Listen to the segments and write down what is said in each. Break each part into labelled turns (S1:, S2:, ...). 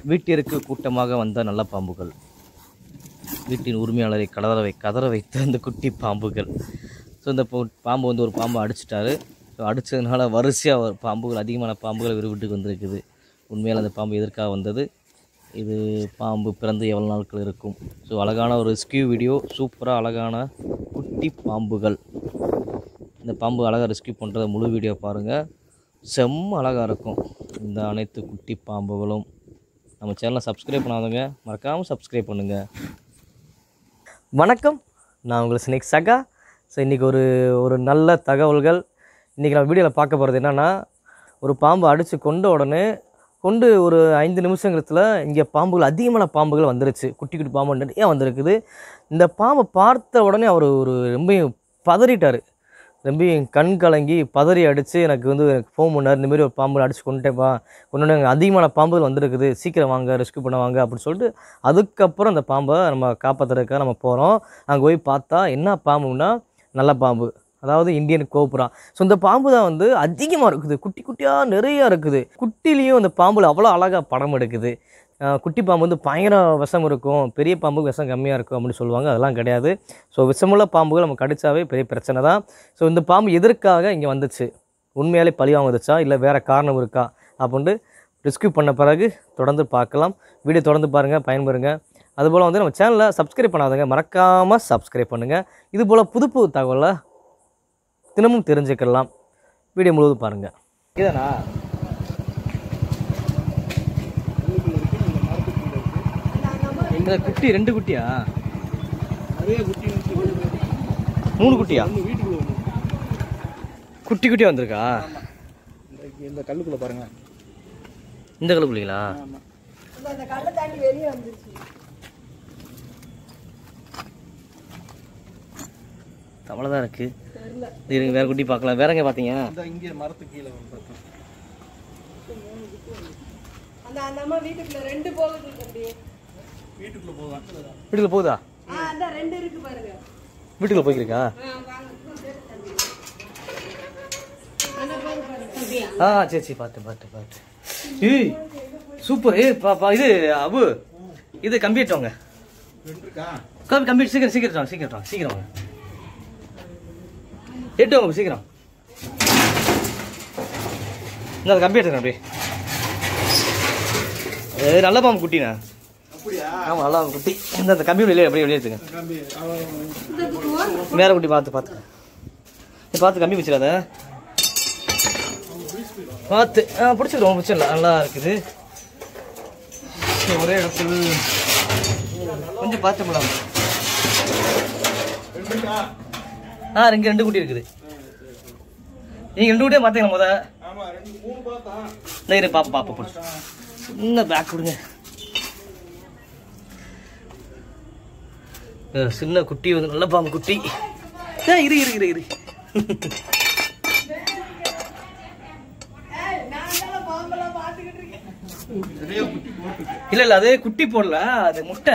S1: வீட்டிற்கு கூட்டமாக வந்த நல்ல பாம்புகள் வீட்டின் உரிமையாளரை கதற வை கதற வைத்த அந்த குட்டி பாம்புகள் ஸோ இந்த போ- பாம்பு வந்து ஒரு பாம்பை அடிச்சிட்டாரு ஸோ அடித்ததுனால வரிசையாக பாம்புகள் அதிகமான பாம்புகள் இவர் வீட்டுக்கு வந்திருக்குது உண்மையில் அந்த பாம்பு எதற்காக வந்தது இது பாம்பு பிறந்து எவ்வளோ நாட்கள் இருக்கும் ஸோ அழகான ஒரு ரெஸ்கியூ வீடியோ சூப்பராக அழகான குட்டி பாம்புகள் இந்த பாம்பு அழகாக ரெஸ்கியூ பண்ணுறத முழு வீடியோ பாருங்கள் செம்ம அழகாக இருக்கும் இந்த அனைத்து குட்டி பாம்புகளும் நம்ம சேனலை சப்ஸ்கிரைப் பண்ணாதவங்க மறக்காமல் சப்ஸ்கிரைப் பண்ணுங்கள் வணக்கம் நான் உங்கள் ஸ்னேக் சகா ஸோ இன்றைக்கி ஒரு ஒரு நல்ல தகவல்கள் இன்றைக்கி நம்ம வீடியோவில் பார்க்க போகிறது என்னென்னா ஒரு பாம்பு அடித்து கொண்ட உடனே கொண்டு ஒரு ஐந்து நிமிஷங்களத்தில் இங்கே பாம்புகள் அதிகமான பாம்புகள் வந்துருச்சு குட்டி குட்டி பாம்பு நிறைய வந்திருக்குது இந்த பாம்பை பார்த்த உடனே அவர் ஒரு ரொம்பவும் பதறிட்டார் ரொம்பவும் கண் கலங்கி பதறி அடித்து எனக்கு வந்து எனக்கு ஃபோன் பண்ணார் இந்த மாதிரி ஒரு பாம்பு அடித்து கொண்டுட்டேப்பா கொண்டு வந்து அதிகமான பாம்புகள் வந்திருக்குது சீக்கிரம் வாங்க ரெஸ்க்யூ பண்ண வாங்க அப்படின்னு சொல்லிட்டு அதுக்கப்புறம் அந்த பாம்பை நம்ம காப்பாற்றுறதுக்காக நம்ம போகிறோம் அங்கே போய் பார்த்தா என்ன பாம்புன்னா நல்ல பாம்பு அதாவது இந்தியன் கோப்ரா ஸோ இந்த பாம்பு தான் வந்து அதிகமாக இருக்குது குட்டி குட்டியாக நிறைய இருக்குது குட்டிலையும் அந்த பாம்புல அவ்வளோ அழகாக படம் எடுக்குது அஹ் குட்டி பாம்பு வந்து பயங்கர விஷம் இருக்கும் பெரிய பாம்புக்கு விஷம் கம்மியாக இருக்கும் அப்படின்னு சொல்லுவாங்க அதெல்லாம் கிடையாது ஸோ விஷமுள்ள பாம்புகள் நம்ம கடிச்சாவே பெரிய பிரச்சனை தான் ஸோ இந்த பாம்பு எதற்காக இங்கே வந்துச்சு உண்மையாலே பழி வாங்குதுச்சா இல்லை வேறு காரணம் இருக்கா அப்படின்ட்டு ரெஸ்க்யூ பண்ண பிறகு தொடர்ந்து பார்க்கலாம் வீடியோ தொடர்ந்து பாருங்கள் பயன்பெறுங்க அதுபோல் வந்து நம்ம சேனலை சப்ஸ்கிரைப் பண்ணாதவங்க மறக்காமல் சப்ஸ்கிரைப் பண்ணுங்கள் இது போல் புது புது தகவலை தினமும் தெரிஞ்சுக்கலாம் வீடியோ முழுவதும் பாருங்கள் இதுதானா இந்த குட்டி ரெண்டு குட்டியா
S2: நிறைய குட்டி வந்து
S1: மூணு குட்டியா
S2: வீட்டுக்குள்ள ஒன்று
S1: குட்டி குட்டியா வந்திருக்கா
S2: இந்த இந்த கல்லுக்குள்ள பாருங்க
S1: இந்த கலப்புலிங்களா
S2: ஆமா
S1: தமிழ தான் இருக்கு இது இருங்க வேற குட்டி பார்க்கலாம் வேற எங்க பார்த்தீங்க
S2: இந்த இங்கே மரத்துக்கு கீழே வந்து பார்த்தோம்
S3: அந்த அந்த அம்மா வீட்டுக்குள்ள ரெண்டு போகுது தம்பி
S2: வீட்டுக்குள்ள போவான்
S1: வீட்டுக்குள்ள போகுதா
S3: ஆ அந்த ரெண்டு இருக்கு பாருங்க
S1: வீட்டுக்குள்ள போய்க்கிருக்கா
S3: ஆ வாங்க அந்த போகுது பாருங்க
S1: ஆ சரி சரி பார்த்து பார்த்து பார்த்து ஏய் சூப்பர் ஏய் பா பா இது அபு இது கம்பிட்டு வாங்க
S2: ரெண்டு இருக்கா
S1: கம்பி கம்பி சீக்கிரம் சீக்கிரம் வாங்க சீக்கிரம் வாங்க சீக்கிரம் வாங்க எட்டு வாங்க சீக்கிரம் இந்த அது கம்பி எடுத்துக்கிறேன் அப்படியே ஏ நல்ல பாம்பு குட்டிண்ணா
S2: அப்படியா
S1: ஆமாம் நல்ல பாம்பு குட்டி இந்த அந்த கம்பி வெளியே அப்படியே வெளியே எடுத்துங்க
S2: கம்பி அவன்
S1: வேற குட்டி பார்த்து பார்த்து நீ பார்த்து கம்பி வச்சிடாத பார்த்து ஆ பிடிச்சிக்கிறோம் பிடிச்சிடல நல்லா இருக்குது சரி, ஒரே இடத்துல கொஞ்சம் பார்த்து போலாம்
S2: ரெண்டு இருக்கா
S1: ஆ ரெண்டு ரெண்டு குட்டி இருக்குது நீங்கள் ரெண்டு குட்டியே பார்த்தீங்களா முத
S2: ஆமா ரெண்டு மூணு பார்த்தான்
S1: இந்த இரு பாப்பா பாப்பா பிடிச்சி சின்ன பேக் கொடுங்க ஆ, சின்ன குட்டி வந்து நல்ல பாம்பு குட்டி ஏ இரு இரு இரு இரு
S2: நிறைய குட்டி போட்டுருக்கு
S1: இல்ல இல்ல அது குட்டி போடல அது முட்டை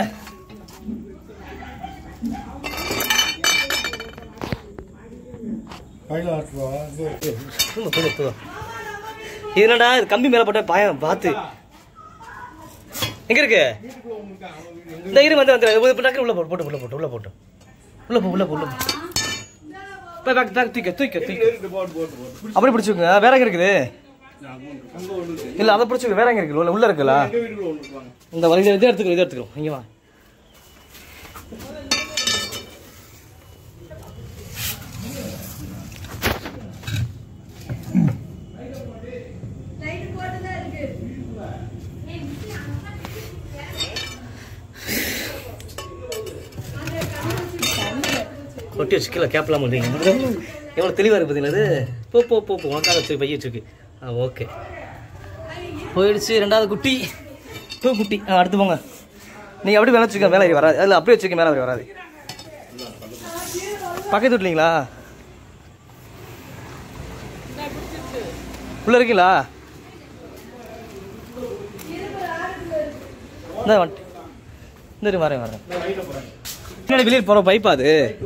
S2: கையில் ஆட்டுவா
S1: சும்மா தூங்க தூங்க இது என்னடா இது கம்பி மேல போட்ட பாயம் பார்த்து எங்க இருக்கு
S2: வீட்டுக்குள்ள ஒன்று இருக்கா அவன் வீடு எங்க
S1: இந்த இரு வந்து வந்து இப்ப டக்குனு உள்ள போட்டு போட்டு உள்ள போட்டு உள்ள போட்டு உள்ள போ உள்ள போ உள்ள போ போய் பேக் பேக் தூக்க தூக்க தூக்க
S2: இருக்கு போட்டு போட்டு போட்டு
S1: அப்படி பிடிச்சுக்கோங்க வேற எங்க இருக்குது
S2: அங்க ஒன்று இருக்கு
S1: இல்ல அதை பிடிச்சுக்க வேற எங்க இருக்கு உள்ள உள்ள இருக்குல்ல
S2: எங்க வீட்டுக்குள்ள ஒன்று இருப்பாங்க
S1: இந்த வழி இதை எடுத்துக்கிறோம் இதை எடுத்துக்கிறோம் இங்க வா
S3: லைட் போட்டு தான் இருக்கு
S1: கொட்டி வச்சு கீழே கேப்லாம் பண்ணுறீங்க எவ்வளோ தெளிவாக இருக்கு பார்த்தீங்களா இது போ போ போ போ உனக்காக வச்சு பைய வச்சிருக்கு ஆ ஓகே போயிடுச்சு ரெண்டாவது குட்டி டூ குட்டி ஆ அடுத்து போங்க நீங்கள் அப்படி மேலே வச்சுக்க மேலே ஏறி வராது அதில் அப்படியே வச்சுக்க மேலே ஏறி வராது பக்கத்து வீட்லீங்களா உள்ள இருக்கீங்களா இந்த வந்துட்டு இந்த வரேன் வரேன் பின்னாடி வெளியே போகிற பைப்பா அது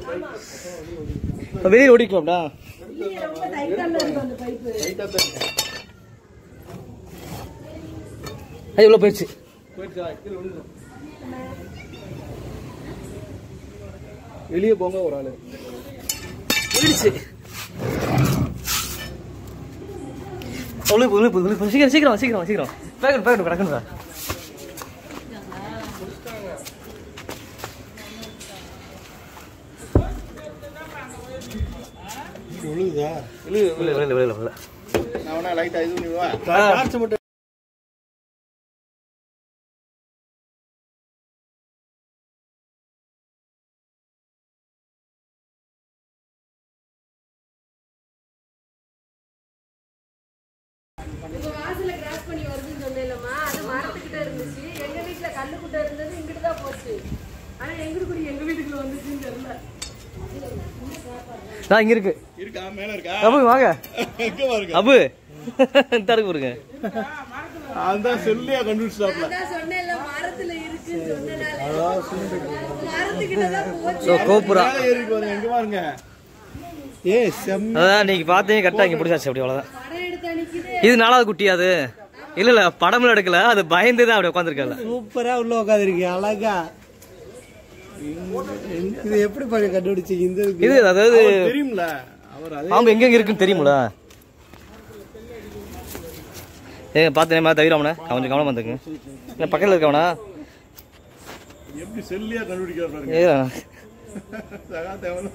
S1: இப்ப வெளியே ஓடிக்கலாம்டா
S3: ரொம்ப டைட்டான இருக்கு அந்த பைப்பு
S2: லைட்டாக தான் இருக்கு
S1: அது இவ்வளோ போயிடுச்சு
S2: போயிடுச்சா கீழே விழுந்துடும் வெளியே போங்க ஒரு ஆளு
S1: போயிடுச்சு உள்ள உள்ள உள்ள சீக்கிரம் சீக்கிரம் சீக்கிரம் சீக்கிரம் பேக்கெட் பேக்கெட் கிடக்குங்க
S2: விழுகுதா
S1: இல்லை இல்லை இல்லை இல்லை இல்லை
S2: நான் வேணா லைட்டா இது பண்ணிடுவா
S1: டார்ச்
S2: மட்டும்
S3: இப்ப வாசல்ல கிராஸ் பண்ணி வருதுன்னு சொன்னேன்லம்மா அது மரத்துக்கிட்ட இருந்துச்சு எங்க வீட்டுல கல்லுக்குட்ட இருந்தது இங்கிட்டு தான் போச்சு ஆனா எங்களுக்கு எங்க வீட்டுக்குள்ள வந்துச்சுன்னு தெரியல
S1: நான் இங்கே இருக்கு
S2: இருக்கா மேல இருக்கா
S1: அபு வாங்க
S2: எங்க பாருங்க
S1: அபு தருக்கு பாருங்க
S2: அதான் செல்லியா கண்டுபிடிச்சாப்ல
S3: அதான் சொன்னேன்ல மரத்துல இருக்குன்னு சொன்னனால மரத்துக்கிட்ட தான் போச்சு
S1: ஸோ கோபுரா
S2: மேல ஏறி பாருங்க எங்க பாருங்க ஏ செம்
S1: அதான் நீங்க பார்த்தீங்க கரெக்டாக இங்கே பிடிச்சாச்சு அப்படி அவ்வளோதான்
S3: படம் எடுத்து அணிக்குது
S1: இது நாலாவது குட்டி அது இல்ல இல்ல படம்ல எடுக்கல அது பயந்து தான் அப்படி உட்காந்துருக்கல
S4: சூப்பரா உள்ள உட்காந்துருக்கீங்க அழகா இது எப்படி பண்ணி கண்டுபிடிச்சீங்க இந்த இதுக்கு?
S1: இது அதாவது
S2: தெரியும்ல அவர் அதே
S1: பாம்பு எங்க இருக்குன்னு தெரியுமில ஏங்க பார்த்தேன் தவிராமண்ணே கொஞ்சம் கவனம் வந்துங்க இல்லை பக்கத்தில் இருக்கவனா
S2: எப்படி செல்லியா கண்டுபிடிக்கிறார் பாருங்க
S1: ஏ
S2: சகா தேவல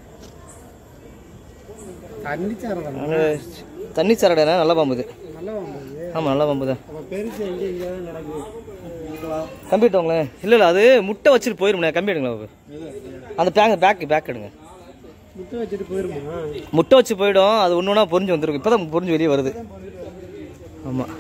S4: தண்ணி சாரம்
S1: தண்ணி சாரடா நல்ல பாம்பு இது
S4: நல்லா வந்தது
S1: ஆமாம் நல்ல பாம்பு தான்
S4: அப்ப பெருசு எங்க எங்கேயாவது நடக்குது
S1: கம்பி எடுத்தவங்களே இல்லை இல்லை அது முட்டை வச்சுட்டு போயிருமுண்ணே கம்பி எடுங்களா பாபு அந்த பேக் பேக் பேக் எடுங்க
S4: முட்டை வச்சுட்டு போயிருமா
S1: முட்டை வச்சு போயிடும் அது ஒன்று ஒன்றா பொறிஞ்சு வந்துருக்கும் இப்போ தான் பொறிஞ்சு வெளியே வருது ஆமாம்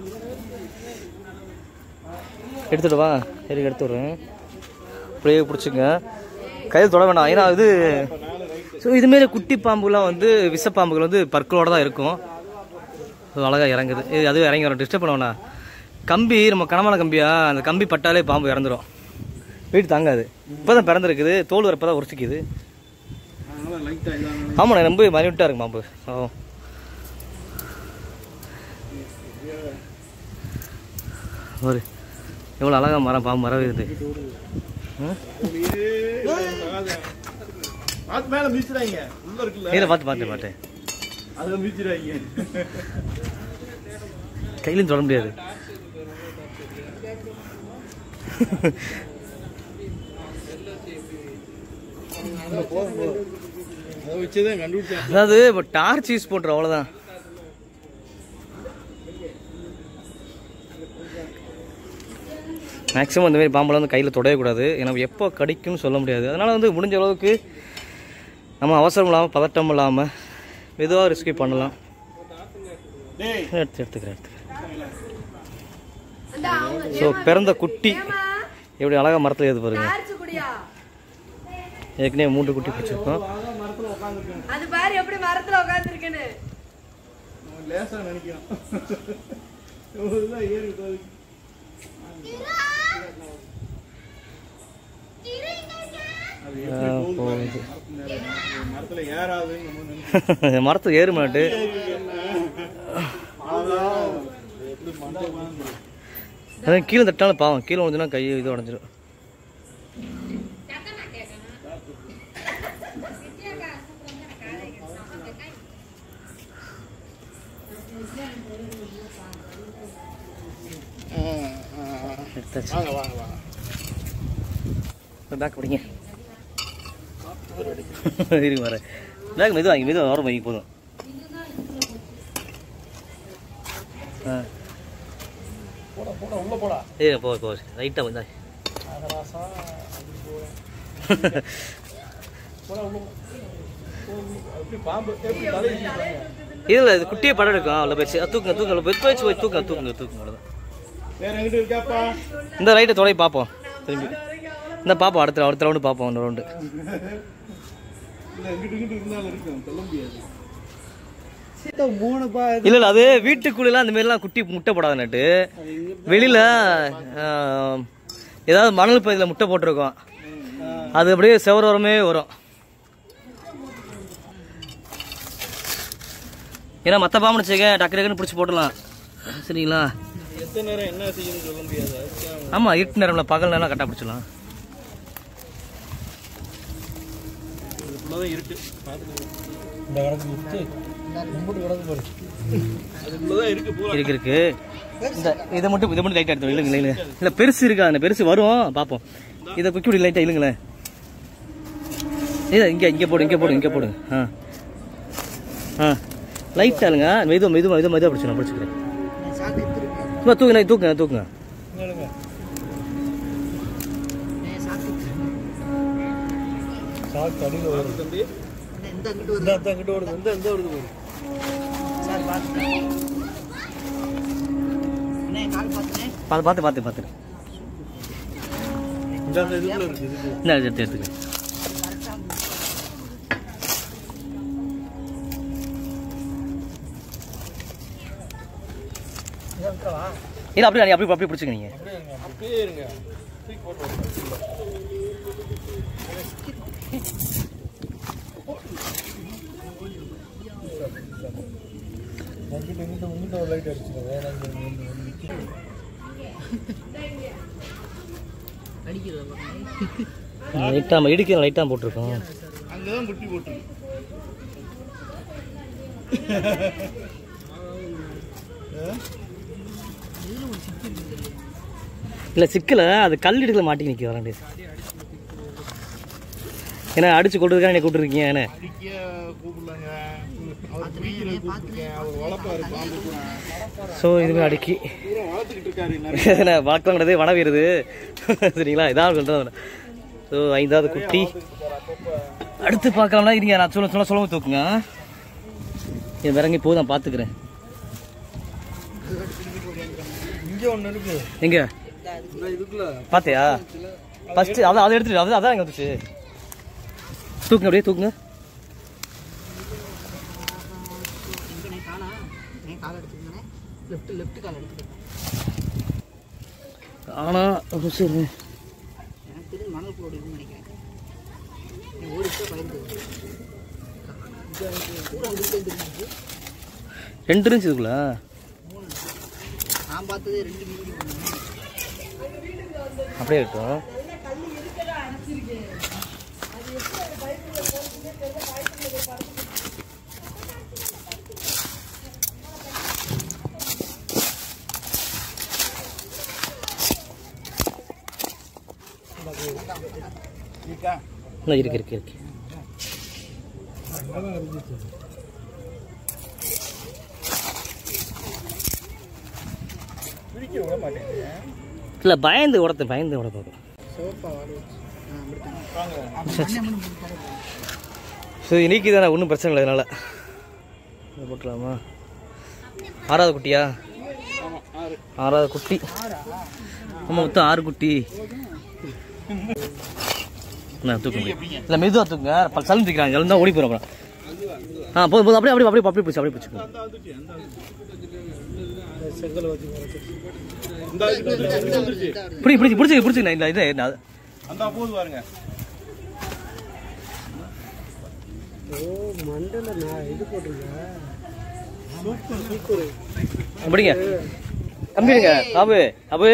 S1: எடுத்துட்டு வா சரி எடுத்து விட்றேன் அப்படியே பிடிச்சிங்க கையில் தொட வேண்டாம் ஏன்னா இது ஸோ இதுமாரி குட்டி பாம்புலாம் வந்து விஷப்பாம்புகள் வந்து பற்களோட தான் இருக்கும் அது அழகாக இறங்குது இது அதுவும் இறங்கி வரும் டிஸ்டர்ப் பண்ண வேணாம் கம்பி நம்ம கனமான கம்பியா அந்த கம்பி பட்டாலே பாம்பு இறந்துரும் வீட்டு தாங்காது இப்போ தான் பிறந்திருக்குது தோல் வரப்போ தான் உரிச்சிக்குது
S2: அதனால லைட்டா இதான
S1: ஆமாண்ணே ரொம்ப மைன்யூட்டாக இருக்கு பாம்பு ஓ ஒரு எவ்வளோ அழகா மரம் பாம்பு மரம் இருக்குது ம்?
S2: அது மேல மீச்சிடாங்க உள்ள இருக்குல்ல
S1: கையில் பார்த்து பார்த்து பார்த்தேன்
S2: அதுல மீச்சிடாங்க
S1: கையிலும் தொட முடியாது
S2: அதை வச்சுதான் கண்டுபிடிச்சேன்
S1: அதாவது இப்போ டார்ச் யூஸ் பண்ணுறோம் அவ்வளோதான் மேக்ஸிமம் இந்த மாதிரி பாம்பெல்லாம் வந்து கையில் தொடவே கூடாது ஏன்னா எப்போ கடிக்கும்னு சொல்ல முடியாது அதனால் வந்து முடிஞ்ச அளவுக்கு நம்ம அவசரம் இல்லாமல் பதட்டம் இல்லாமல் மெதுவாக ரெஸ்கியூ பண்ணலாம்
S2: டேய்
S1: எடுத்து எடுத்துக்கிறேன் எடுத்துக்கிறேன்
S3: அந்த அவங்க
S1: ஸோ பிறந்த குட்டி
S3: ஏமா
S1: எப்படி அழகாக மரத்தில் ஏது பாருங்க
S3: டார்ச் குடியா
S1: ஏற்கனவே மூன்று குட்டி பிடிச்சிருக்கோம்
S3: அது பாரு எப்படி மரத்துல உட்காந்துருக்கேன்னு
S2: அவன் லேசா நினைக்கிறான் இவ்வளவுதான் ஏறி உட்கார்ந்து. அது எப்படி போகுது பாருங்க. மரத்துல ஏறாதுன்னு நம்ம நினைக்கிறோம்.
S1: மரத்துக்கு ஏறு மாட்டு
S2: அதான் எப்படி மண்டை வாங்குது.
S1: அதான் கீழே தட்டாலும் பாவம் கீழே விழுந்துனா கை இது உடஞ்சிரும் எடுத்தாச்சு
S2: வாங்க வாங்க வாங்க
S1: பேக் பிடிங்க இருங்க வரேன் பேக் மெதுவாக வாங்கி மெதுவாக வர வாங்கி போதும் ஆ
S2: போடா போடா உள்ள போடா
S1: ஏ போ போ ரைட்டாக வந்தா
S2: போடா உள்ள போ. எப்படி பாம்பு எப்படி தலையை
S1: இதில் இது குட்டியை படம் எடுக்கும் அவ்வளோ போயிடுச்சு அது தூக்குங்க தூக்குங்க போய் போயிடுச்சு போய் தூக்குங்க தூக்குங்க தூக்குங்க அவ்வளோதான்
S2: வேற எங்கிட்ட இருக்காப்பா
S1: இந்த ரைட்டை தொடை பார்ப்போம் திரும்பி இந்த பார்ப்போம் அடுத்த அடுத்த ரவுண்டு பார்ப்போம் இந்த ரவுண்டு
S2: இல்ல எங்கிட்ட இங்கிட்ட இருந்தாலும் இருக்கும் சொல்ல முடியாது
S4: மூணு பா
S1: இல்லை இல்லை அது வீட்டுக்குள்ளெல்லாம் அந்த மாதிரிலாம் குட்டி முட்டை போடாத நட்டு வெளியில் ஏதாவது மணல் பகுதியில் முட்டை போட்டிருக்கோம் அது அப்படியே செவரோரமே வரும் ஏன்னா மற்ற பாம்பு வச்சுக்க டக்கு டக்குன்னு பிடிச்சி போடலாம் சரிங்களா
S2: எத்தனை நேரம் என்ன செய்யும்னு சொல்ல முடியாது அதுக்கு
S1: ஆமாம் இருட்டு நேரம்ல பகல் நேரம் கரெக்டாக பிடிச்சிடலாம்
S2: இவ்வளோதான் இருக்கு பார்த்துக்கோங்க
S4: இந்த கிடக்கு முத்து கும்பிட்டு கிடக்கு பாரு
S2: அது இவ்வளோதான் இருக்கு பூரா
S1: இருக்கு இருக்கு இந்த இதை மட்டும் இதை மட்டும் லைட்டாக எடுத்து இல்லைங்க இல்லைங்க இல்லை பெருசு இருக்கா அந்த பெருசு வரும் பார்ப்போம் இதை குக்கி விடி லைட்டாக இல்லைங்களேன் இதை இங்கே இங்கே போடு இங்கே போடு இங்கே போடு ஆ ஆ லைட்டாக இல்லைங்க மெதுவாக மெதுவாக மெதுவாக மெதுவாக பிடிச்சி நான் பிடிச்சிக்கிறேன் சும்மா தூக்குங்க தூக்குங்க தூக்குங்க
S4: இங்க சாக்கு அடியில் வருது
S2: தம்பி
S4: இந்த இந்த அங்கிட்டு வருது இந்த இந்த வருது பாரு
S1: பார்த்து பார்த்து பார்த்து பார்த்து
S2: இந்த அந்த இதுக்குள்ள இருக்கு இதுக்குள்ள
S1: இந்த எடுத்து எடுத்துக்க இல்லை அப்படியே நீ அப்படியே அப்படியே பிடிச்சிங்க நீங்கள்
S2: அப்படியே இருங்க தூக்கி போட்டு வரணும்.
S4: அங்கிட்டு இங்கிட்டு இங்கிட்டு ஒரு லைட் அடிச்சுக்கோ வேற எங்க இங்க இங்க வந்து நிக்குது.
S1: லைட்டாக நம்ம இடுக்கி லைட்டாக போட்டிருக்கோம்
S2: அங்கதான் குட்டி போட்டு
S1: இல்லை சிக்கல அது கல் இடுக்கல மாட்டி நிற்க வரேன் ஏன்னா அடிச்சு கொண்டுருக்கா என்னை கூப்பிட்டுருக்கீங்க என்ன
S2: அடிக்க கூப்பிடலாங்க அவர் பிடிக்கிறது கூப்பிட்டுருக்கேன் அவர் வளர்ப்பாரு பாம்பு பூரா
S1: ஸோ இதுவே அடுக்கி
S2: பூரா வளர்த்துக்கிட்டு இருக்காரு நிறைய
S1: என்ன வழக்கம் கிடையாது வனவீருது சரிங்களா இதான் சொல்கிறேன் ஸோ ஐந்தாவது குட்டி அடுத்து பார்க்கலாம்னா இருங்க நான் சொல்ல சொல்ல சொல்லவும் தூக்குங்க என் விறங்கி போதும் நான் பார்த்துக்கிறேன்
S4: இங்க ஒண்ணு இருக்கு
S1: எங்க
S4: இந்த இதுக்குள்ள
S1: பார்த்தியா ஃபஸ்ட்டு அதான் அதை எடுத்துட்டு அதான் அதான் எங்கே வந்துச்சு தூக்குங்க அப்படியே தூக்குங்க ஆனா ஒரு சரி ரெண்டு இருந்துச்சு இதுக்குள்ள அப்படியே இருக்கும்
S2: இருக்கா
S1: இன்னும் இருக்கு இருக்கு இருக்கு
S4: அங்கதான் இருந்துச்சு
S2: பிடிக்க விட மாட்டேங்க
S1: இல்லை பயந்து உடத்து பயந்து உட பார்க்கும்
S2: வாங்க
S1: ஸோ இன்னைக்கு தானே ஒன்றும் பிரச்சனை இல்லை இதனால இதை போட்டுலாமா ஆறாவது குட்டியா
S2: ஆமா ஆறு
S1: ஆறாவது குட்டி ஆமாம் மொத்தம் ஆறு குட்டி நான் தூக்க முடியும் இல்லை மெதுவாக தூக்குங்க பல் சலந்து தூக்கிறாங்க இருந்தால் ஓடி போகிறோம் அப்புறம் ஆ போதும் போதும் அப்படியே அப்படியே அப்படியே அப்படியே பிடிச்சி அப்படியே பிடிச்சிக்கோ
S2: அந்த வந்துச்சு அந்த
S4: செங்கல் வச்சு மறைச்சு.
S2: இந்த வந்துருச்சு வந்துருச்சு
S1: பிடி பிடிச்சி பிடிச்சி பிடிச்சிங்க இல்லை இது நான்
S2: அந்த போது பாருங்க
S4: ஓ மண்டல நான் இது போட்டிருக்கேன் சூப்பர் சூப்பர்
S1: பிடிங்க தம்பிடுங்க அபு அபு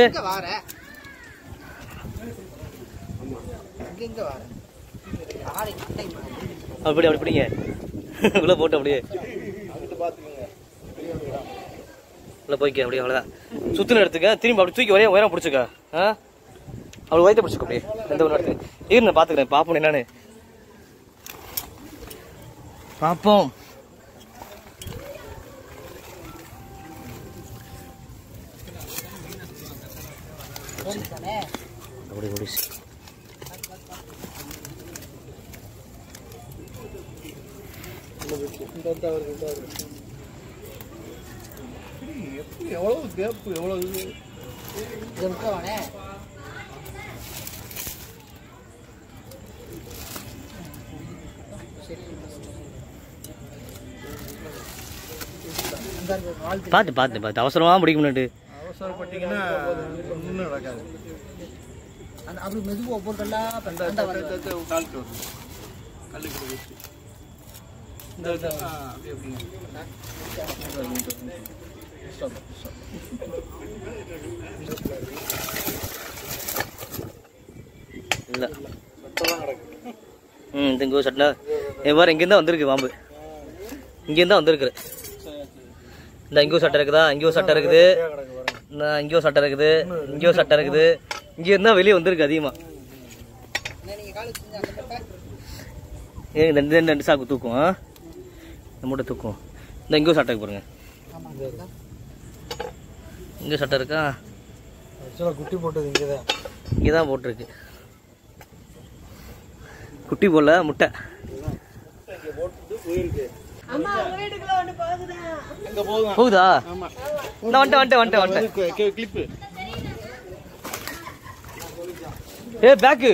S1: அப்படி அப்படி பிடிங்க உள்ள போட்டு அப்படியே உள்ள போய்க்க அப்படியே அவ்வளோதான் சுத்தின எடுத்துக்க திரும்பி அப்படி தூக்கி ஒரே உயரம் பிடிச்சிக்க ஆ அவளை வயிற்ற பிடிச்சிக்க அப்படியே எந்த ஒன்று எடுத்து இரு நான் பார்த்துக்கிறேன் பார்ப்போம் என்னன்னு பார்ப்போம் அப்படி அப்படி
S2: எப்படி எவ்வளவு கேப் எவ்வளவு இது
S1: பார்த்து பார்த்து பார்த்து அவசரமாக பிடிக்கணுட்டு
S2: அவசரப்பட்டீங்கன்னா ஒன்றும் நடக்காது
S5: அப்படி மெதுவா போட்டெல்லாம்
S2: அந்த காலுக்கு வரும் கல்லுக்கு வச்சு இந்த இந்த, ஆ, அப்படியே அப்படிங்க Stop, stop.
S1: இல்லை
S4: சட்டெல்லாம் கிடக்கு
S1: ம் இந்த இங்கே சட்டில் எவ்வாறு இங்கேருந்து வந்திருக்கு பாம்பு இங்கேருந்து தான் வந்திருக்கு இந்த இங்கேயும் சட்டை இருக்குதா இங்கேயும் சட்டை இருக்குது
S4: கிடக்கு பாருங்க
S1: இந்த இங்கேயும் சட்டை இருக்குது இங்கேயும் சட்டை இருக்குது இங்கே இருந்தால் வெளியே வந்திருக்கு அதிகமாக
S5: நீங்க காலு செஞ்சு அந்த பக்கம்
S1: ஏ இந்த ரெண்டு ரெண்டு ரெண்டு சாக்கு தூக்கும் ஆ? இந்த மூட்டை தூக்கும் இந்த இங்கேயும் சட்டை இருக்கு பாருங்க
S5: ஆமா
S1: இங்கே சட்டை இருக்கா
S4: ஆக்சுவலாக குட்டி போட்டது இங்கே தான்
S1: இங்கே தான் போட்டிருக்கு குட்டி போல முட்டை
S4: இங்கே போட்டுட்டு போயிருக்கு
S3: அம்மா உங்க வீட்டுக்குள்ள ஒண்ணு போகுதுதான்
S4: அங்கே போதும்
S1: போகுதா
S4: ஆமாம்
S1: இந்த வந்துட்டேன் வந்துட்டேன் வந்துட்டேன் வந்துட்டேன்
S4: கிளிப்பு
S1: ஏ பேக்கு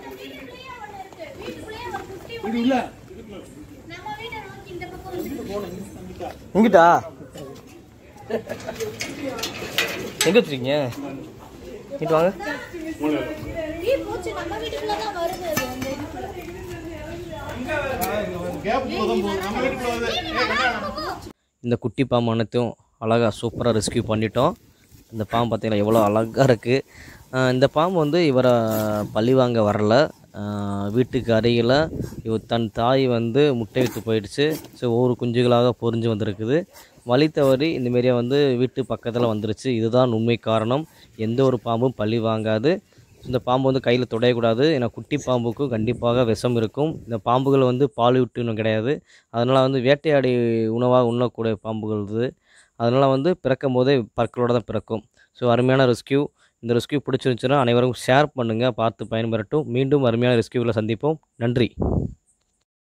S1: எங்கிட்டா எங்க வச்சிருக்கீங்க இங்கிட்டு வாங்க இந்த குட்டி பாம்பு அனைத்தும் அழகாக சூப்பராக ரெஸ்கியூ பண்ணிட்டோம் இந்த பாம்பு பார்த்தீங்கன்னா எவ்வளோ அழகாக இருக்குது இந்த பாம்பு வந்து இவரை பழி வாங்க வரல ஆஹ் வீட்டுக்கு அருகில் இவர் தன் தாய் வந்து முட்டையிட்டு போயிடுச்சு ஸோ ஒவ்வொரு குஞ்சுகளாக பொரிஞ்சு வந்திருக்குது வழி தவறி இந்தமாரியா வந்து வீட்டு பக்கத்தில் வந்துருச்சு இதுதான் உண்மை காரணம் எந்த ஒரு பாம்பும் பழி வாங்காது இந்த பாம்பு வந்து கையில் தொடையக்கூடாது ஏன்னா குட்டி பாம்புக்கும் கண்டிப்பாக விஷம் இருக்கும் இந்த பாம்புகள் வந்து பால் விட்டுன்னு கிடையாது அதனால் வந்து வேட்டையாடி உணவாக உண்ணக்கூடிய பாம்புகள் இது அதனால் வந்து பிறக்கும் போதே பற்களோட தான் பிறக்கும் ஸோ அருமையான ரெஸ்கியூ இந்த ரெஸ்கியூ பிடிச்சிருந்துச்சுன்னா அனைவரும் ஷேர் பண்ணுங்கள் பார்த்து பயன்பெறட்டும் மீண்டும் அருமையான ரெஸ்கியூவில் சந்திப்போம் நன்றி